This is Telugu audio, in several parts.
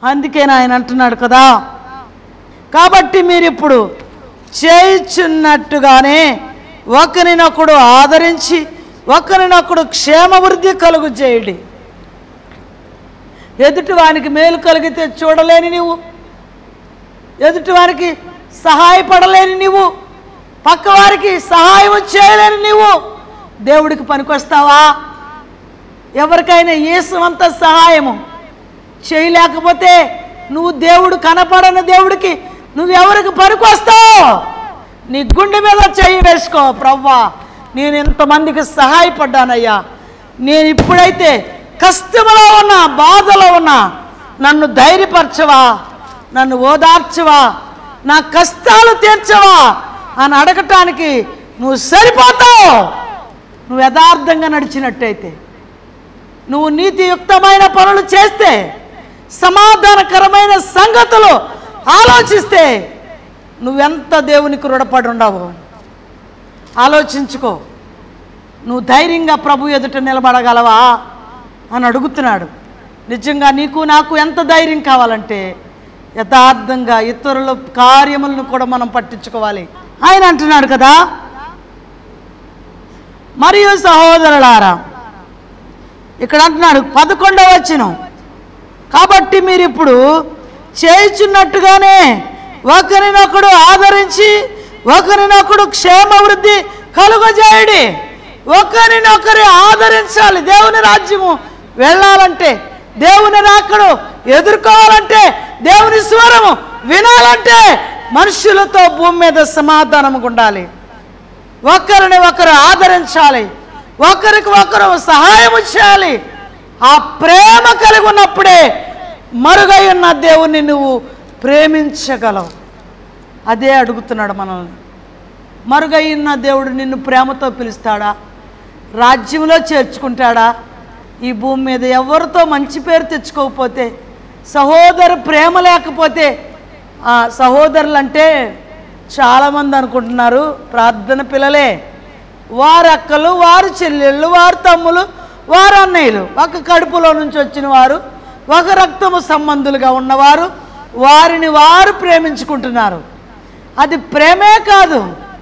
అందుకే ఆయన అంటున్నాడు కదా కాబట్టి మీరు ఇప్పుడు చేయుచున్నట్టుగానే ఒకరినొకడు ఆదరించి ఒకరినొకడు క్షేమవృద్ధి కలుగు చేయండి ఎదుటి వానికి మేలు కలిగితే చూడలేని నీవు ఎదుటి వారికి సహాయపడలేని నీవు పక్కవారికి సహాయం చేయలేని నీవు దేవుడికి పనికొస్తావా ఎవరికైనా ఏసువంత సహాయము చేయలేకపోతే నువ్వు దేవుడు కనపడని దేవుడికి నువ్వెవరికి పనికొస్తావు నీ గుండె మీద చెయ్యి వేసుకో ప్రవ్వా నేను ఇంతమందికి సహాయపడ్డానయ్యా నేను ఇప్పుడైతే కష్టంలో ఉన్నా బాధలో ఉన్నా నన్ను ధైర్యపరచవా నన్ను ఓదార్చవా నా కష్టాలు తీర్చవా అని అడగటానికి నువ్వు సరిపోతావు నువ్వు యథార్థంగా నడిచినట్టయితే నువ్వు నీతియుక్తమైన పనులు చేస్తే సమాధానకరమైన సంగతులు ఆలోచిస్తే నువ్వెంత దేవునికి రుణపడి ఉండవు ఆలోచించుకో నువ్వు ధైర్యంగా ప్రభు ఎదుట నిలబడగలవా అని అడుగుతున్నాడు నిజంగా నీకు నాకు ఎంత ధైర్యం కావాలంటే యథార్థంగా ఇతరుల కార్యములను కూడా మనం పట్టించుకోవాలి ఆయన అంటున్నాడు కదా మరియు సహోదరులారా ఇక్కడ అంటున్నాడు పదకొండవ వచనం కాబట్టి మీరు ఇప్పుడు చేయుచున్నట్టుగానే ఒకరినొకడు ఆదరించి ఒకరినొకడు క్షేమవృద్ధి కలుగజేయడి ఒకరినొకరు ఆదరించాలి దేవుని రాజ్యము వెళ్ళాలంటే దేవుని రాకడు ఎదుర్కోవాలంటే దేవుని స్వరము వినాలంటే మనుషులతో భూమి మీద సమాధానం ఉండాలి ఒకరిని ఒకరు ఆదరించాలి ఒకరికి ఒకరు సహాయం చేయాలి ఆ ప్రేమ కలిగి ఉన్నప్పుడే మరుగై ఉన్న దేవుణ్ణి నువ్వు ప్రేమించగలవు అదే అడుగుతున్నాడు మనల్ని మరుగై ఉన్న దేవుడు నిన్ను ప్రేమతో పిలుస్తాడా రాజ్యంలో చేర్చుకుంటాడా ఈ భూమి మీద ఎవరితో మంచి పేరు తెచ్చుకోకపోతే సహోదరు ప్రేమ లేకపోతే ఆ సహోదరులు అంటే చాలామంది అనుకుంటున్నారు ప్రార్థన పిల్లలే వారి అక్కలు వారి చెల్లెళ్ళు వారి తమ్ములు వారి అన్నయ్యలు ఒక కడుపులో నుంచి వచ్చిన వారు ఒక రక్తము సంబంధులుగా ఉన్నవారు వారిని వారు ప్రేమించుకుంటున్నారు అది ప్రేమే కాదు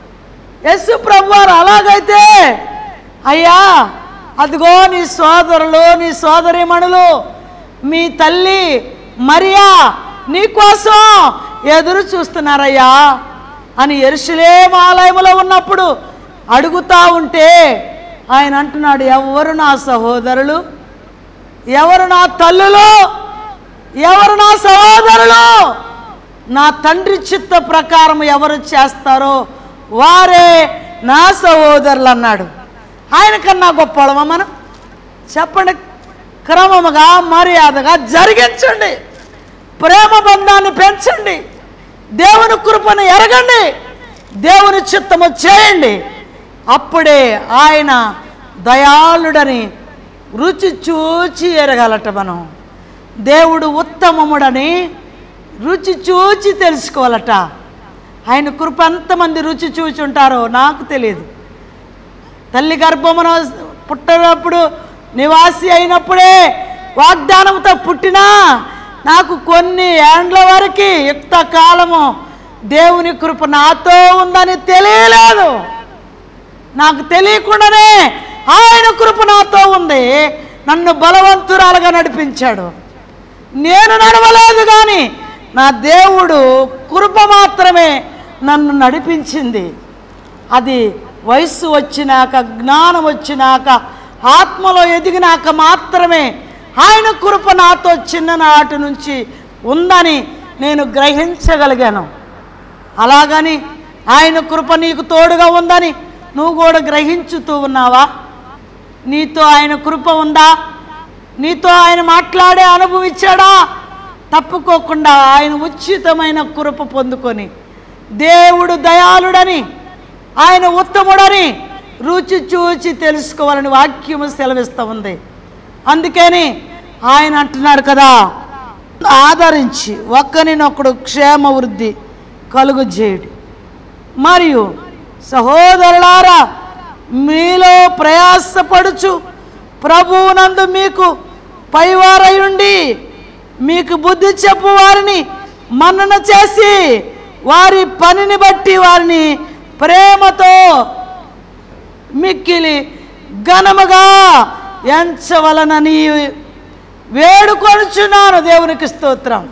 యశు ప్రభు వారు అలాగైతే అయ్యా అదిగో నీ సోదరులు నీ సోదరిమణులు మీ తల్లి మరియా నీకోసం ఎదురు చూస్తున్నారయ్యా అని ఎరుసలేం ఆలయములో ఉన్నప్పుడు అడుగుతా ఉంటే ఆయన అంటున్నాడు ఎవరు నా సహోదరులు ఎవరు నా తల్లులు ఎవరు నా సహోదరులు నా తండ్రి చిత్త ప్రకారం ఎవరు చేస్తారో వారే నా సహోదరులు అన్నాడు ఆయన కన్నా గొప్పవడమా మనం చెప్పండి క్రమముగా మర్యాదగా జరిగించండి ప్రేమ బంధాన్ని పెంచండి దేవుని కృపను ఎరగండి దేవుని చిత్తము చేయండి అప్పుడే ఆయన దయాళుడని రుచి చూచి ఎరగలట మనం దేవుడు ఉత్తమముడని రుచి చూచి తెలుసుకోవాలట ఆయన కృప ఎంతమంది రుచి చూచి ఉంటారో నాకు తెలియదు తల్లి గర్భమున పుట్టినప్పుడు నివాసి అయినప్పుడే వాగ్దానంతో పుట్టినా నాకు కొన్ని ఏండ్ల వరకు యుక్త కాలము దేవుని కృప నాతో ఉందని తెలియలేదు నాకు తెలియకుండానే ఆయన కృప నాతో ఉంది నన్ను బలవంతురాలుగా నడిపించాడు నేను నడవలేదు కానీ నా దేవుడు కృప మాత్రమే నన్ను నడిపించింది అది వయస్సు వచ్చినాక జ్ఞానం వచ్చినాక ఆత్మలో ఎదిగినాక మాత్రమే ఆయన కృప నాతో చిన్ననాటి నుంచి ఉందని నేను గ్రహించగలిగాను అలాగని ఆయన కృప నీకు తోడుగా ఉందని నువ్వు కూడా గ్రహించుతూ ఉన్నావా నీతో ఆయన కృప ఉందా నీతో ఆయన మాట్లాడే అనుభవం ఇచ్చాడా తప్పుకోకుండా ఆయన ఉచితమైన కృప పొందుకొని దేవుడు దయాళుడని ఆయన ఉత్తముడని రుచి చూచి తెలుసుకోవాలని వాక్యము సెలవిస్తూ ఉంది అందుకని ఆయన అంటున్నాడు కదా ఆదరించి ఒక్కరినొక్కడు క్షేమ వృద్ధి కలుగు చేయడు మరియు సహోదరులారా మీలో ప్రయాసపడుచు ప్రభువునందు మీకు పైవారయుండి మీకు బుద్ధి చెప్పు వారిని మన్నన చేసి వారి పనిని బట్టి వారిని ప్రేమతో మిక్కిలి ఘనముగా ఎంచవలనని వేడుకొనుచున్నాను దేవునికి స్తోత్రం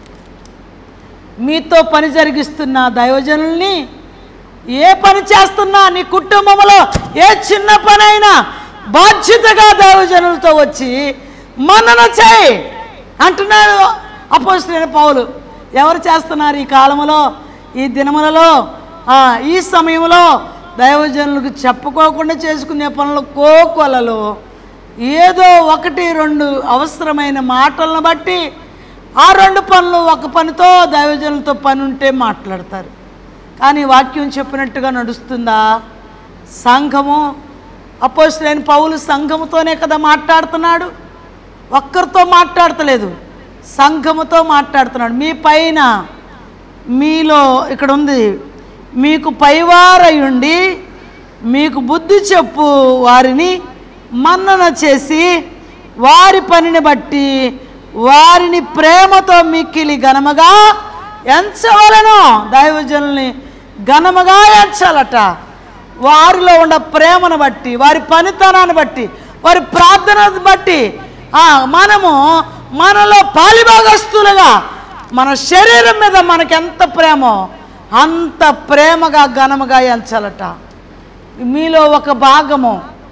మీతో పని జరిగిస్తున్న దైవజనుల్ని ఏ పని చేస్తున్నా నీ కుటుంబంలో ఏ చిన్న పనైనా బాధ్యతగా దైవజనులతో వచ్చి మన్నన చేయి అంటున్నాడు అపోజిట్ పౌలు ఎవరు చేస్తున్నారు ఈ కాలంలో ఈ దినములలో ఆ, ఈ సమయంలో దైవజనులకు చెప్పుకోకుండా చేసుకునే పనులు కోకొలలో ఏదో ఒకటి రెండు అవసరమైన మాటలను బట్టి ఆ రెండు పనులు ఒక పనితో దైవజనులతో పని ఉంటే మాట్లాడతారు కానీ వాక్యం చెప్పినట్టుగా నడుస్తుందా సంఘము అపోజిట్ పౌలు సంఘముతోనే కదా మాట్లాడుతున్నాడు ఒక్కరితో మాట్లాడతలేదు సంఘముతో మాట్లాడుతున్నాడు మీ పైన మీలో ఇక్కడ ఉంది మీకు పైవారయుండి మీకు బుద్ధి చెప్పు వారిని మన్నన చేసి వారి పనిని బట్టి వారిని ప్రేమతో మిక్కిలి ఘనముగా ఎంచవలను దైవజనుల్ని ఘనముగా ఎంచాలట వారిలో ఉన్న ప్రేమను బట్టి వారి పనితనాన్ని బట్టి వారి ప్రార్థనను బట్టి ఆ, మనము మనలో పాలిభాగస్తులుగా మన శరీరం మీద మనకెంత ప్రేమో అంత ప్రేమగా ఘనముగా ఎంచాలట మీలో ఒక భాగము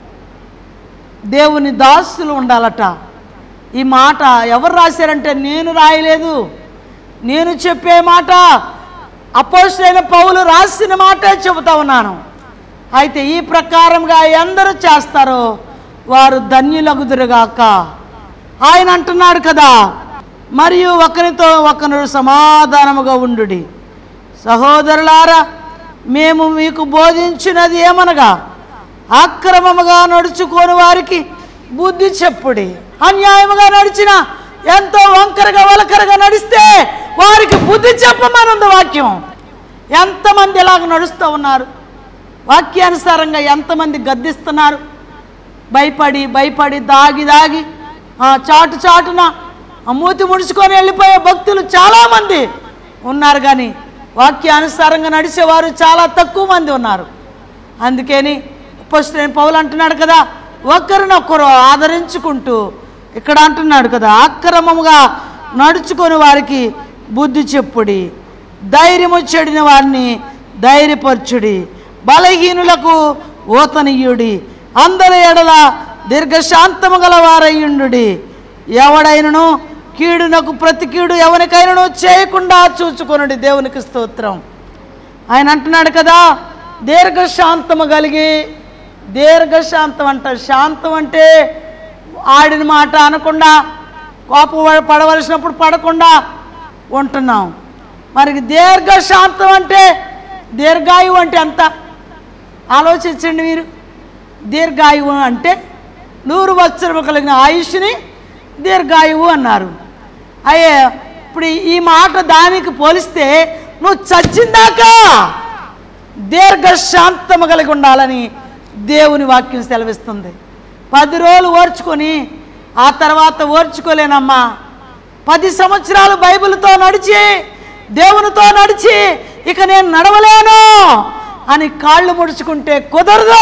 దేవుని దాసులు ఉండాలట ఈ మాట ఎవరు రాశారంటే నేను రాయలేదు నేను చెప్పే మాట అపోసైన పౌలు రాసిన మాటే చెబుతా ఉన్నాను అయితే ఈ ప్రకారంగా ఎందరూ చేస్తారో వారు ధన్యులగుదురుగాక ఆయన అంటున్నాడు కదా మరియు ఒకరితో ఒకరు సమాధానముగా ఉండుడి సహోదరులారా మేము మీకు బోధించినది ఏమనగా అక్రమముగా నడుచుకోని వారికి బుద్ధి చెప్పుడి అన్యాయముగా నడిచిన ఎంతో వంకరగా వలకరగా నడిస్తే వారికి బుద్ధి చెప్పమనుంది వాక్యం ఎంతమంది ఇలాగ నడుస్తూ ఉన్నారు వాక్యానుసారంగా ఎంతమంది గద్దిస్తున్నారు భయపడి భయపడి దాగి దాగి ఆ చాటు చాటున ఆ మూతి ముడుచుకొని వెళ్ళిపోయే భక్తులు చాలామంది ఉన్నారు కానీ వాక్యానుసారంగా నడిచేవారు చాలా తక్కువ మంది ఉన్నారు అందుకని ఫస్ట్ నేను పౌలు అంటున్నాడు కదా ఒకరినొకరు ఆదరించుకుంటూ ఇక్కడ అంటున్నాడు కదా అక్రమముగా నడుచుకొని వారికి బుద్ధి చెప్పుడి ధైర్యము చెడిన వారిని ధైర్యపరచుడి బలహీనులకు ఓతనీయుడి అందరి ఎడల దీర్ఘశాంతము గల వారయ్యుండుడి ఎవడైనను కీడునకు ప్రతి కీడు ఎవరికైనాను చేయకుండా చూచుకొనుడి దేవునికి స్తోత్రం ఆయన అంటున్నాడు కదా దీర్ఘశాంతము కలిగి దీర్ఘశాంతం అంట శాంతం అంటే ఆడిన మాట అనకుండా కోపం పడవలసినప్పుడు పడకుండా ఉంటున్నాం మరి దీర్ఘశాంతం అంటే దీర్ఘాయువు అంటే ఎంత ఆలోచించండి మీరు దీర్ఘాయువు అంటే నూరు వత్సరము కలిగిన ఆయుష్ని దీర్ఘాయువు అన్నారు అయ్యే ఇప్పుడు ఈ మాట దానికి పోలిస్తే నువ్వు చచ్చిందాకా దీర్ఘశాంతము కలిగి ఉండాలని దేవుని వాక్యం సెలవిస్తుంది పది రోజులు ఓర్చుకొని ఆ తర్వాత ఓర్చుకోలేనమ్మా పది సంవత్సరాలు బైబిల్తో నడిచి దేవునితో నడిచి ఇక నేను నడవలేను అని కాళ్ళు ముడుచుకుంటే కుదరదు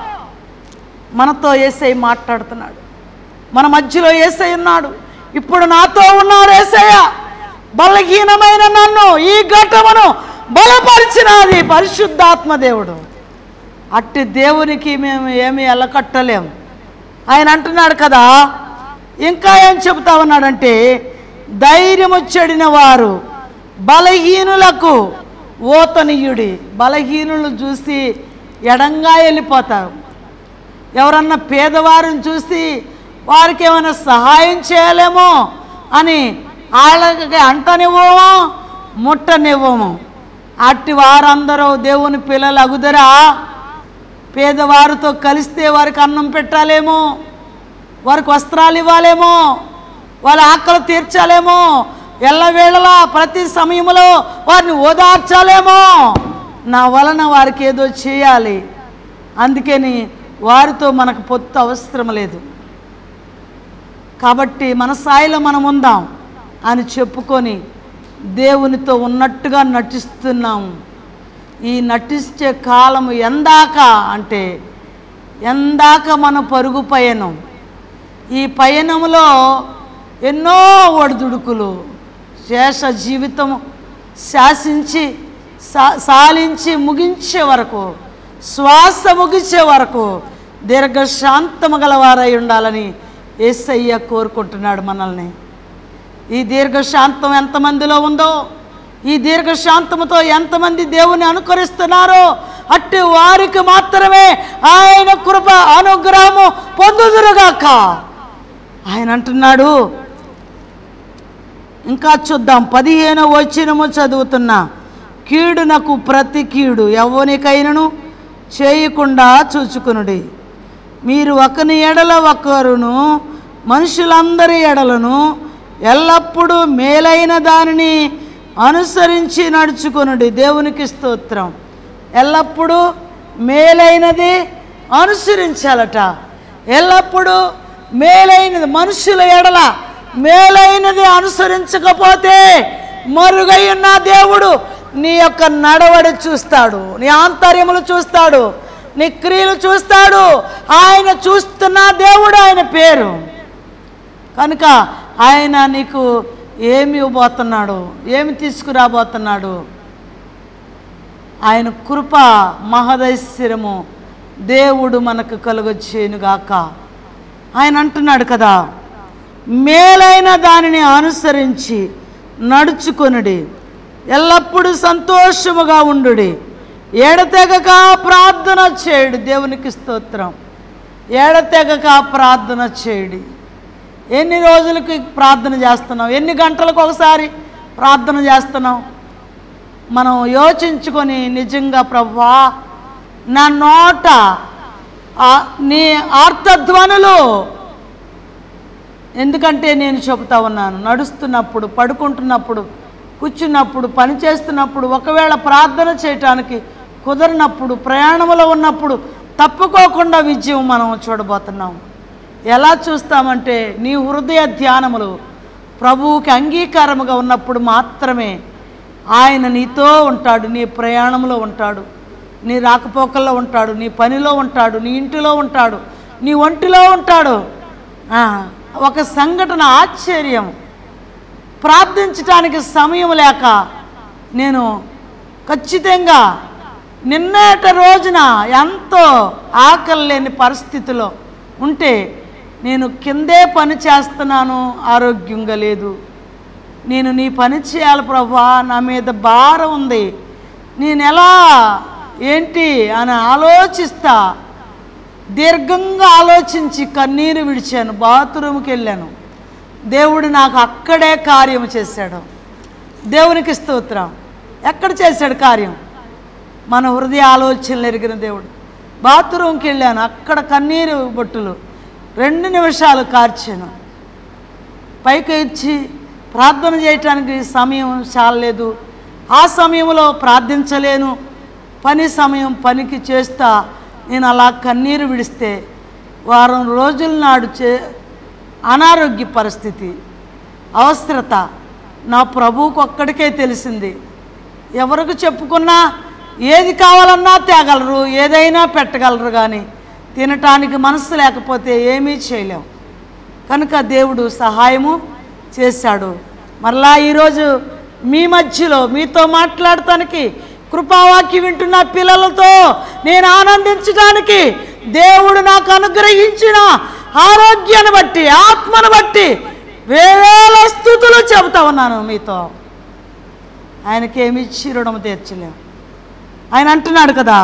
మనతో ఏసై మాట్లాడుతున్నాడు మన మధ్యలో ఏసై ఉన్నాడు ఇప్పుడు నాతో ఉన్నాడు ఏసయ్య బలహీనమైన నన్ను ఈ ఘటమును బలపరిచినది పరిశుద్ధాత్మ దేవుడు అట్టి దేవునికి మేము ఏమీ ఎల్లకట్టలేం ఆయన అంటున్నాడు కదా ఇంకా ఏం చెబుతా ఉన్నాడంటే ధైర్యము చెడిన వారు బలహీనులకు ఓతనీయుడి బలహీనులను చూసి ఎడంగా వెళ్ళిపోతారు ఎవరన్నా పేదవారిని చూసి వారికి ఏమైనా సహాయం చేయలేమో అని వాళ్ళకి అంటనివ్వము ముట్టనివ్వము అట్టి వారందరూ దేవుని పిల్లలు అగుదరా పేదవారితో కలిస్తే వారికి అన్నం పెట్టాలేమో వారికి వస్త్రాలు ఇవ్వాలేమో వాళ్ళ ఆకలి తీర్చాలేమో ఎల్లవేళలా ప్రతి సమయంలో వారిని ఓదార్చాలేమో నా వలన వారికి ఏదో చేయాలి అందుకని వారితో మనకు పొత్తు అవసరం లేదు కాబట్టి మన స్థాయిలో మనం ఉందాం అని చెప్పుకొని దేవునితో ఉన్నట్టుగా నటిస్తున్నాము ఈ నటించే కాలం ఎందాక అంటే ఎందాక మన పరుగు పయనం ఈ పయనంలో ఎన్నో ఒడిదుడుకులు శేష జీవితం శాసించి సా సాలించి ముగించే వరకు శ్వాస ముగించే వరకు దీర్ఘశాంతము గలవారై ఉండాలని ఏసయ్య కోరుకుంటున్నాడు మనల్ని ఈ దీర్ఘశాంతం ఎంతమందిలో ఉందో ఈ దీర్ఘశాంతముతో ఎంతమంది దేవుని అనుకరిస్తున్నారో అట్టి వారికి మాత్రమే ఆయన కృప అనుగ్రహము పొందుదురుగాక ఆయన అంటున్నాడు ఇంకా చూద్దాం పదిహేను వచ్చినము చదువుతున్నా కీడునకు ప్రతి కీడు ఎవరికైనను చేయకుండా చూచుకునుడి మీరు ఒకని ఎడల ఒకరును మనుషులందరి ఎడలను ఎల్లప్పుడూ మేలైన దానిని అనుసరించి నడుచుకొనుడి దేవునికి స్తోత్రం ఎల్లప్పుడూ మేలైనది అనుసరించాలట ఎల్లప్పుడూ మేలైనది మనుషుల ఎడల మేలైనది అనుసరించకపోతే మరుగై ఉన్న దేవుడు నీ యొక్క నడవడి చూస్తాడు నీ ఆంతర్యములు చూస్తాడు నీ క్రియలు చూస్తాడు ఆయన చూస్తున్న దేవుడు ఆయన పేరు కనుక ఆయన నీకు ఏమి ఇవ్వబోతున్నాడు ఏమి తీసుకురాబోతున్నాడు ఆయన కృప మహదైశ్వర్యము దేవుడు మనకు కలుగొచ్చేనుగాక ఆయన అంటున్నాడు కదా మేలైన దానిని అనుసరించి నడుచుకొనుడి ఎల్లప్పుడూ సంతోషముగా ఉండుడి ఎడతెగక ప్రార్థన చేయుడు దేవునికి స్తోత్రం ఎడతెగక ప్రార్థన చేయుడి ఎన్ని రోజులకి ప్రార్థన చేస్తున్నాం ఎన్ని గంటలకు ఒకసారి ప్రార్థన చేస్తున్నాం మనం యోచించుకొని నిజంగా ప్రభా నా నోట ఆ నీ ఆర్తధ్వనులు ఎందుకంటే నేను చెబుతా ఉన్నాను నడుస్తున్నప్పుడు పడుకుంటున్నప్పుడు కూర్చున్నప్పుడు పని చేస్తున్నప్పుడు ఒకవేళ ప్రార్థన చేయటానికి కుదరినప్పుడు ప్రయాణంలో ఉన్నప్పుడు తప్పుకోకుండా విజయం మనం చూడబోతున్నాం ఎలా చూస్తామంటే నీ హృదయ ధ్యానములు ప్రభువుకి అంగీకారముగా ఉన్నప్పుడు మాత్రమే ఆయన నీతో ఉంటాడు నీ ప్రయాణంలో ఉంటాడు నీ రాకపోకల్లో ఉంటాడు నీ పనిలో ఉంటాడు నీ ఇంటిలో ఉంటాడు నీ ఒంటిలో ఉంటాడు ఆ, ఒక సంఘటన ఆశ్చర్యం ప్రార్థించటానికి సమయం లేక నేను ఖచ్చితంగా నిన్నటి రోజున ఎంతో ఆకలి లేని పరిస్థితిలో ఉంటే నేను కిందే పని చేస్తున్నాను ఆరోగ్యంగా లేదు నేను నీ పని చేయాలి ప్రభా నా మీద భారం ఉంది నేను ఎలా ఏంటి అని ఆలోచిస్తా దీర్ఘంగా ఆలోచించి కన్నీరు విడిచాను బాత్రూమ్కి వెళ్ళాను దేవుడు నాకు అక్కడే కార్యం చేశాడు దేవునికి స్తోత్రం ఎక్కడ చేశాడు కార్యం మన హృదయ ఆలోచనలు ఎరిగిన దేవుడు బాత్రూమ్కి వెళ్ళాను అక్కడ కన్నీరు బొట్టులు రెండు నిమిషాలు కార్చాను పైకి ఇచ్చి ప్రార్థన చేయటానికి సమయం చాలలేదు ఆ సమయంలో ప్రార్థించలేను పని సమయం పనికి చేస్తా నేను అలా కన్నీరు విడిస్తే వారం రోజుల నాడు చే అనారోగ్య పరిస్థితి అవసరత నా ప్రభువుకు ఒక్కడికే తెలిసింది ఎవరికి చెప్పుకున్నా ఏది కావాలన్నా తేగలరు ఏదైనా పెట్టగలరు కానీ తినటానికి మనసు లేకపోతే ఏమీ చేయలేం కనుక దేవుడు సహాయము చేశాడు మరలా ఈరోజు మీ మధ్యలో మీతో మాట్లాడటానికి కృపావాక్యం వింటున్న పిల్లలతో నేను ఆనందించడానికి దేవుడు నాకు అనుగ్రహించిన ఆరోగ్యాన్ని బట్టి ఆత్మను బట్టి వేల స్థుతులు చెబుతా ఉన్నాను మీతో ఆయనకేమి ఇచ్చి రుణం తీర్చలేం ఆయన అంటున్నాడు కదా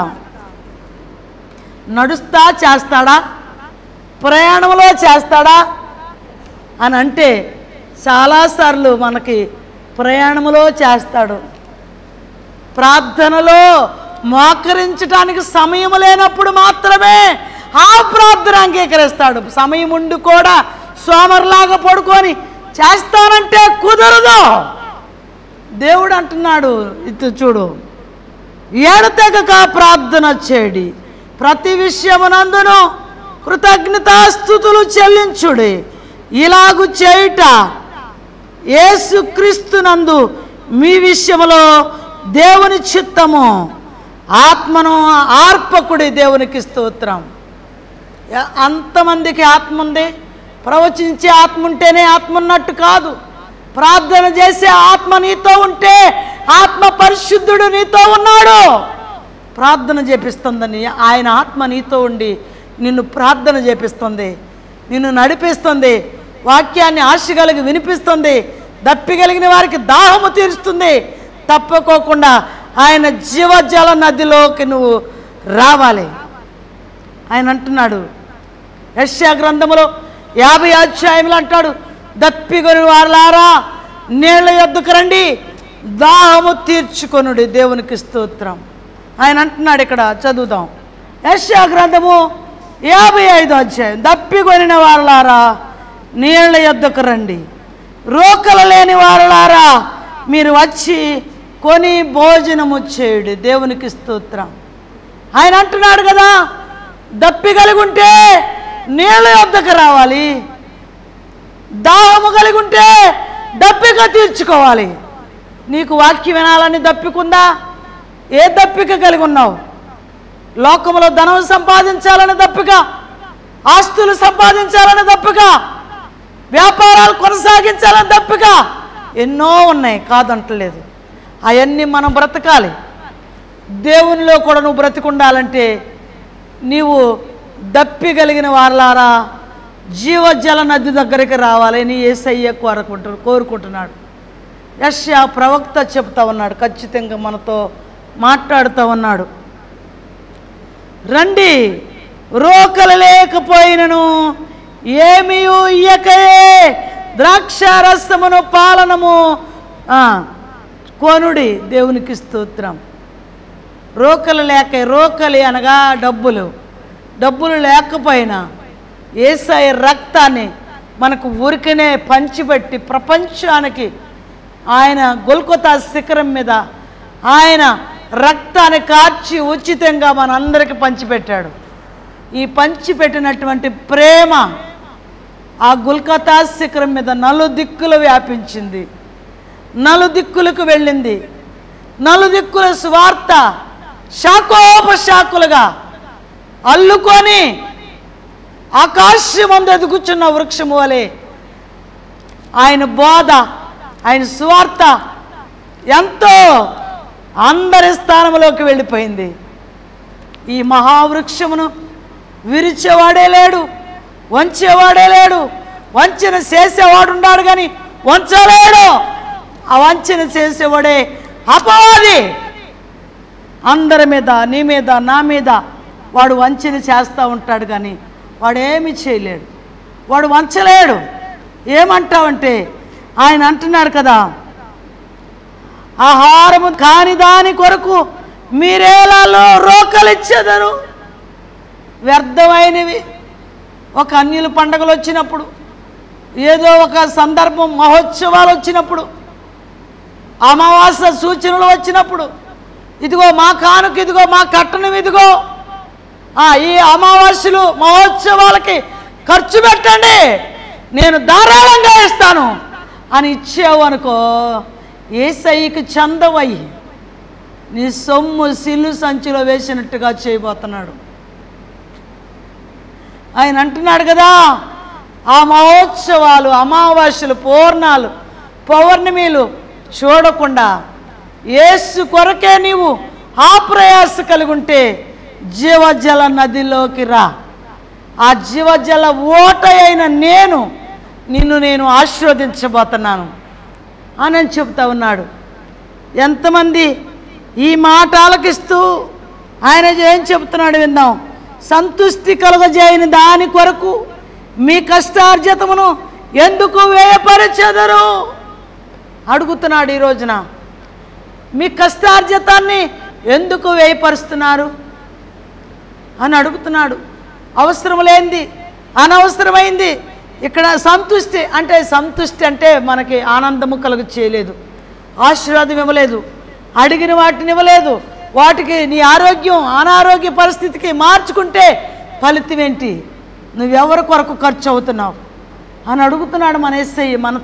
నడుస్తా చేస్తాడా ప్రయాణంలో చేస్తాడా అని అంటే చాలాసార్లు మనకి ప్రయాణంలో చేస్తాడు ప్రార్థనలో మోకరించడానికి సమయం లేనప్పుడు మాత్రమే ఆ ప్రార్థన అంగీకరిస్తాడు సమయం ఉండి కూడా సోమరులాగా పడుకొని చేస్తానంటే కుదరదు దేవుడు అంటున్నాడు ఇది చూడు ఏడతెగక ప్రార్థన చేయడి ప్రతి విషయమునందును కృతజ్ఞతాస్థుతులు చెల్లించుడి ఇలాగు చేయుట యేసుక్రీస్తునందు మీ విషయంలో దేవుని చిత్తము ఆత్మను ఆర్పకుడి దేవునికి స్తోత్రం ఎ- అంతమందికి ఆత్మ ఉంది ప్రవచించే ఆత్మ ఉంటేనే ఆత్మ ఉన్నట్టు కాదు ప్రార్థన చేసే ఆత్మ నీతో ఉంటే ఆత్మ పరిశుద్ధుడు నీతో ఉన్నాడు ప్రార్థన చేపిస్తుందని ఆయన ఆత్మ నీతో ఉండి నిన్ను ప్రార్థన చేపిస్తుంది నిన్ను నడిపిస్తుంది వాక్యాన్ని ఆశ కలిగి వినిపిస్తుంది దప్పిగలిగిన వారికి దాహము తీరుస్తుంది తప్పుకోకుండా ఆయన జీవజల నదిలోకి నువ్వు రావాలి ఆయన అంటున్నాడు యశ్యా గ్రంథములో యాభై అధ్యాయములు అంటాడు దప్పిగొని వారలారా నీళ్ళ యొద్దకు రండి దాహము తీర్చుకొనుడి దేవునికి స్తోత్రం ఆయన అంటున్నాడు ఇక్కడ చదువుదాం యశ్యా గ్రంథము యాభై ఐదో అధ్యాయం దప్పికొనిన వారలారా నీళ్ళ యొద్దకు రండి రోకలు లేని వారలారా మీరు వచ్చి కొని భోజనము చేయుడి దేవునికి స్తోత్రం ఆయన అంటున్నాడు కదా దప్పి కలిగి ఉంటే నీళ్ళ వద్దకు రావాలి దాహము కలిగి ఉంటే దప్పిక తీర్చుకోవాలి నీకు వాక్యం వినాలని దప్పికుందా ఏ దప్పిక కలిగి ఉన్నావు లోకంలో ధనం సంపాదించాలని దప్పిక ఆస్తులు సంపాదించాలని దప్పిక వ్యాపారాలు కొనసాగించాలని దప్పిక ఎన్నో ఉన్నాయి కాదంటలేదు అవన్నీ మనం బ్రతకాలి దేవునిలో కూడా నువ్వు బ్రతికుండాలంటే నీవు దప్పి కలిగిన వారలారా జీవజల నది దగ్గరికి రావాలని ఏసయ్య కోరుకుంటు కోరుకుంటున్నాడు యష్యా ప్రవక్త చెప్తా ఉన్నాడు ఖచ్చితంగా మనతో మాట్లాడుతూ ఉన్నాడు రండి రోకలు లేకపోయినను ఏమీ ఇయ్యకయే ద్రాక్షారసమును పాలనము ఆ, కొనుడి దేవునికి స్తోత్రం రోకలు లేక రోకలి అనగా డబ్బులు డబ్బులు లేకపోయినా ఏసఐ రక్తాన్ని మనకు ఊరికనే పంచిపెట్టి ప్రపంచానికి ఆయన గొల్కొతా శిఖరం మీద ఆయన రక్తాన్ని కార్చి ఉచితంగా మనందరికీ పంచిపెట్టాడు ఈ పంచిపెట్టినటువంటి ప్రేమ ఆ గుల్కతా శిఖరం మీద నలు దిక్కులు వ్యాపించింది నలు దిక్కులకు వెళ్ళింది నలు దిక్కుల స్వార్థ శాఖోపశాఖలుగా అల్లుకొని ఆకాశమందు ఎదుగుచున్న వృక్షము వలె ఆయన బోధ ఆయన స్వార్థ ఎంతో అందరి స్థానంలోకి వెళ్ళిపోయింది ఈ మహావృక్షమును విరిచేవాడే లేడు వంచేవాడే లేడు వంచన చేసేవాడు ఉన్నాడు కానీ వంచలేడు ఆ వంచన చేసేవాడే అపవాది అందరి మీద నీ మీద నా మీద వాడు వంచన చేస్తూ ఉంటాడు కానీ వాడు ఏమీ చేయలేడు వాడు వంచలేడు ఏమంటావంటే ఆయన అంటున్నాడు కదా ఆహారము కాని దాని కొరకు మీరేలాలో రోకలిచ్చేదరు వ్యర్థమైనవి ఒక అన్యుల పండగలు వచ్చినప్పుడు ఏదో ఒక సందర్భం మహోత్సవాలు వచ్చినప్పుడు అమావాస్య సూచనలు వచ్చినప్పుడు ఇదిగో మా కానుక ఇదిగో మా కట్టణం ఇదిగో ఆ, ఈ అమావాస్యలు మహోత్సవాలకి ఖర్చు పెట్టండి నేను ధారాళంగా ఇస్తాను అని ఇచ్చావు అనుకో ఏసైకి చందవయ్యి నీ సొమ్ము సిల్లు సంచిలో వేసినట్టుగా చేయబోతున్నాడు ఆయన అంటున్నాడు కదా ఆ మహోత్సవాలు అమావాస్యలు పూర్ణాలు పౌర్ణమిలు చూడకుండా ఏసు కొరకే నీవు ఆ ప్రయాస కలిగి ఉంటే జీవజల నదిలోకి రా ఆ జీవజల ఓట అయిన నేను నిన్ను నేను ఆశీర్వదించబోతున్నాను అని అని చెప్తా ఉన్నాడు ఎంతమంది ఈ మాట ఆలకిస్తూ ఆయన ఏం చెప్తున్నాడు విందాం సంతుష్టి కలుగజేయని దాని కొరకు మీ కష్టార్జితమును ఎందుకు వ్యయపరచెదరు అడుగుతున్నాడు ఈ రోజున మీ కష్టార్జితాన్ని ఎందుకు వ్యయపరుస్తున్నారు అని అడుగుతున్నాడు అవసరం లేనిది అనవసరమైంది ఇక్కడ సంతుష్టి అంటే సంతుష్టి అంటే మనకి ఆనందము కలుగు చేయలేదు ఆశీర్వాదం ఇవ్వలేదు అడిగిన వాటిని ఇవ్వలేదు వాటికి నీ ఆరోగ్యం అనారోగ్య పరిస్థితికి మార్చుకుంటే ఫలితం ఏంటి నువ్వెవరి కొరకు ఖర్చు అవుతున్నావు అని అడుగుతున్నాడు మన ఎస్ఐ మనతో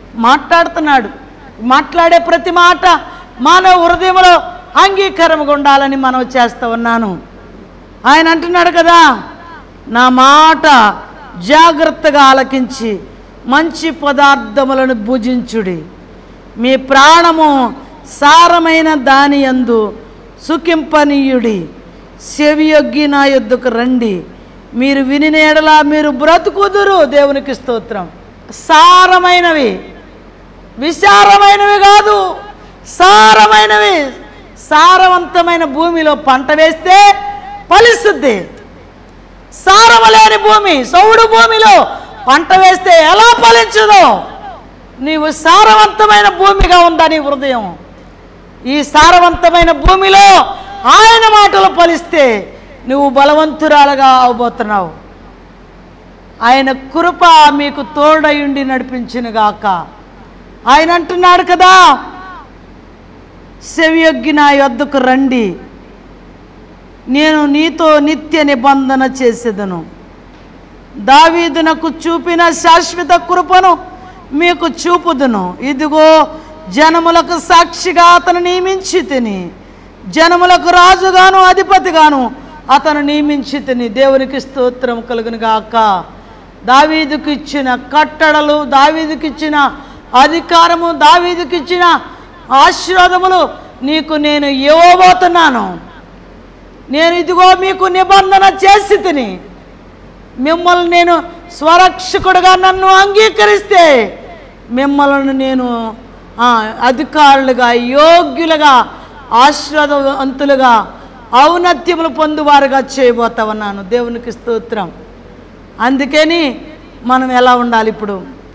మాట్లాడుతున్నాడు మాట్లాడే ప్రతి మాట మానవ హృదయంలో అంగీకారంగా ఉండాలని మనం చేస్తూ ఉన్నాను ఆయన అంటున్నాడు కదా నా మాట జాగ్రత్తగా ఆలకించి మంచి పదార్థములను భుజించుడి మీ ప్రాణము సారమైన దాని యందు సుఖింపనీయుడి చెవియొగ్గి నా యొద్దకు రండి మీరు విని ఎడలా మీరు బ్రతుకుదురు దేవునికి స్తోత్రం సారమైనవి విశారమైనవి కాదు సారమైనవి సారవంతమైన భూమిలో పంట వేస్తే ఫలిస్తుంది సారము లేని భూమి సౌడు భూమిలో పంట వేస్తే ఎలా ఫలించదో నీవు సారవంతమైన భూమిగా ఉందా నీ హృదయం ఈ సారవంతమైన భూమిలో ఆయన మాటలు ఫలిస్తే నువ్వు బలవంతురాలుగా అవబోతున్నావు ఆయన కృప మీకు తోడయుండి నడిపించునుగాక ఆయన అంటున్నాడు కదా సెవియొగ్గి నా యొద్దకు రండి నేను నీతో నిత్య నిబంధన చేసేదను దావీదునకు చూపిన శాశ్వత కృపను మీకు చూపుదును ఇదిగో జనములకు సాక్షిగా అతను నియమించి తిని జనములకు రాజుగాను అధిపతిగాను అతను నియమించి తిని దేవునికి స్తోత్రం కలుగును గాక దావీదుకి ఇచ్చిన కట్టడలు దావీదుకి ఇచ్చిన అధికారము దావీదుకి ఇచ్చిన ఆశీర్వాదములు నీకు నేను ఇవ్వబోతున్నాను నేను ఇదిగో మీకు నిబంధన చేసి తిని మిమ్మల్ని నేను స్వరక్షకుడుగా నన్ను అంగీకరిస్తే మిమ్మల్ని నేను ఆ, అధికారులుగా యోగ్యులుగా ఆశీర్వాదవంతులుగా ఔన్నత్యములు పొందువారుగా చేయబోతా ఉన్నాను దేవునికి స్తోత్రం అందుకని మనం ఎలా ఉండాలి ఇప్పుడు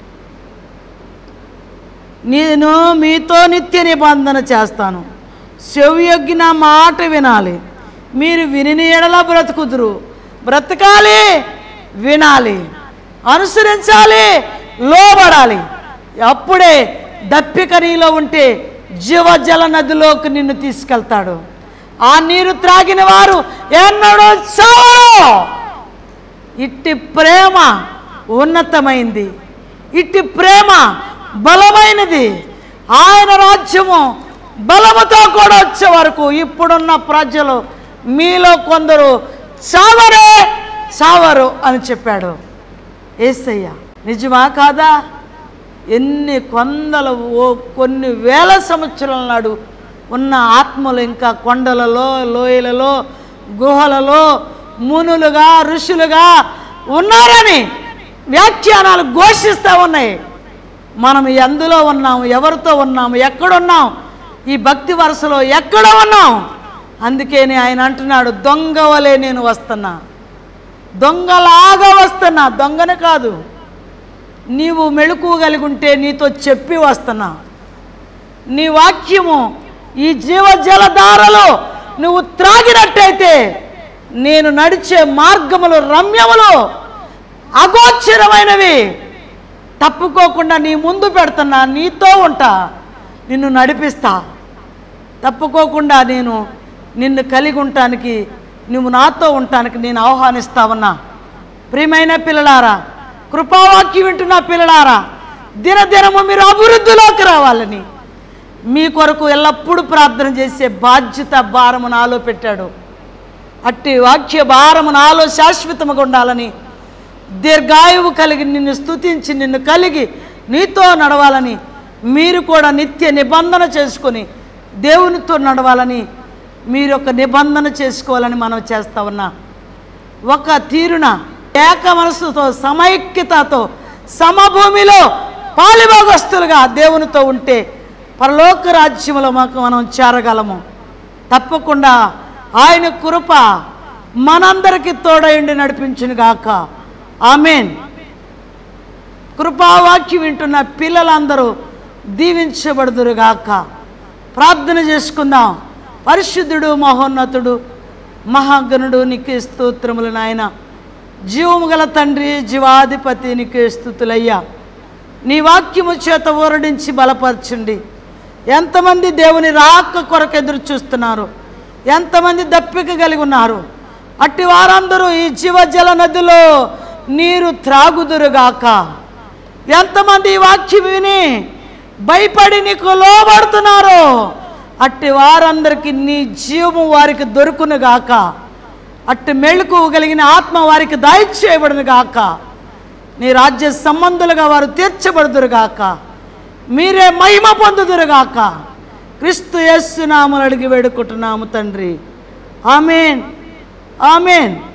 నేను మీతో నిత్య నిబంధన చేస్తాను చెవియొగ్గి నా మాట వినాలి మీరు విని ఎడలా బ్రతుకుదురు బ్రతకాలి వినాలి అనుసరించాలి లోబడాలి అప్పుడే దప్పిక నీలో ఉంటే జీవజల నదిలోకి నిన్ను తీసుకెళ్తాడు ఆ నీరు త్రాగిన వారు ఎన్నడూ చావరు ఇట్టి ప్రేమ ఉన్నతమైంది ఇట్టి ప్రేమ బలమైనది ఆయన రాజ్యము బలముతో కూడా వచ్చే వరకు ఇప్పుడున్న ప్రజలు మీలో కొందరు చావరే చావరు అని చెప్పాడు ఏసయ్య నిజమా కాదా ఎన్ని కొందల ఓ కొన్ని వేల సంవత్సరాల నాడు ఉన్న ఆత్మలు ఇంకా కొండలలో లోయలలో గుహలలో మునులుగా ఋషులుగా ఉన్నారని వ్యాఖ్యానాలు ఘోషిస్తూ ఉన్నాయి మనం ఎందులో ఉన్నాము ఎవరితో ఉన్నాము ఎక్కడున్నాం ఈ భక్తి వరుసలో ఎక్కడ ఉన్నాం అందుకని ఆయన అంటున్నాడు దొంగ వలె నేను వస్తున్నా దొంగలాగా వస్తున్నా దొంగను కాదు నీవు మెళుకు కలిగి ఉంటే నీతో చెప్పి వస్తున్నా నీ వాక్యము ఈ జీవజలధారలో నువ్వు త్రాగినట్టయితే నేను నడిచే మార్గములు రమ్యములు అగోచరమైనవి తప్పుకోకుండా నీ ముందు పెడుతున్నా నీతో ఉంటా నిన్ను నడిపిస్తా తప్పుకోకుండా నేను నిన్ను కలిగి ఉండటానికి నువ్వు నాతో ఉండటానికి నేను ఆహ్వానిస్తా ఉన్నా ప్రియమైన పిల్లలారా కృపావాక్యం వింటున్న పిల్లలారా దినదినము మీరు అభివృద్ధిలోకి రావాలని మీ కొరకు ఎల్లప్పుడూ ప్రార్థన చేసే బాధ్యత భారము నాలో పెట్టాడు అట్టి వాక్య భారము నాలో శాశ్వతముగా ఉండాలని దీర్ఘాయువు కలిగి నిన్ను స్తుతించి నిన్ను కలిగి నీతో నడవాలని మీరు కూడా నిత్య నిబంధన చేసుకొని దేవునితో నడవాలని మీరు ఒక నిబంధన చేసుకోవాలని మనం చేస్తా ఉన్నా ఒక తీరున ఏక మనసుతో సమైక్యతతో సమభూమిలో పాలిభాగస్తులుగా దేవునితో ఉంటే పరలోక రాజ్యంలో మాకు మనం చేరగలము తప్పకుండా ఆయన కృప మనందరికీ తోడయుండి నడిపించును గాక ఆమెన్ కృపావాక్యం వింటున్న పిల్లలందరూ దీవించబడుదురుగాక ప్రార్థన చేసుకుందాం పరిశుద్ధుడు మహోన్నతుడు మహాగణుడు నీకే స్తోత్రములు నాయన జీవము గల తండ్రి జీవాధిపతి నీకే స్థుతులయ్యా నీ వాక్యము చేత ఊరడించి బలపరచండి ఎంతమంది దేవుని రాక కొరకు ఎదురు చూస్తున్నారు ఎంతమంది దప్పిక కలిగి ఉన్నారు అట్టి వారందరూ ఈ జీవజల నదిలో నీరు త్రాగుదురుగాక ఎంతమంది ఈ వాక్యం విని భయపడి నీకు లోబడుతున్నారు అట్టి వారందరికీ నీ జీవము వారికి దొరుకును గాక అట్టి మెళుకు కలిగిన ఆత్మ వారికి దయచేయబడును గాక నీ రాజ్య సంబంధులుగా వారు తీర్చబడుదురు గాక మీరే మహిమ పొందుదురు గాక క్రీస్తు యేస్సు నామలు అడిగి వేడుకుంటున్నాము తండ్రి ఆమెన్ ఆమెన్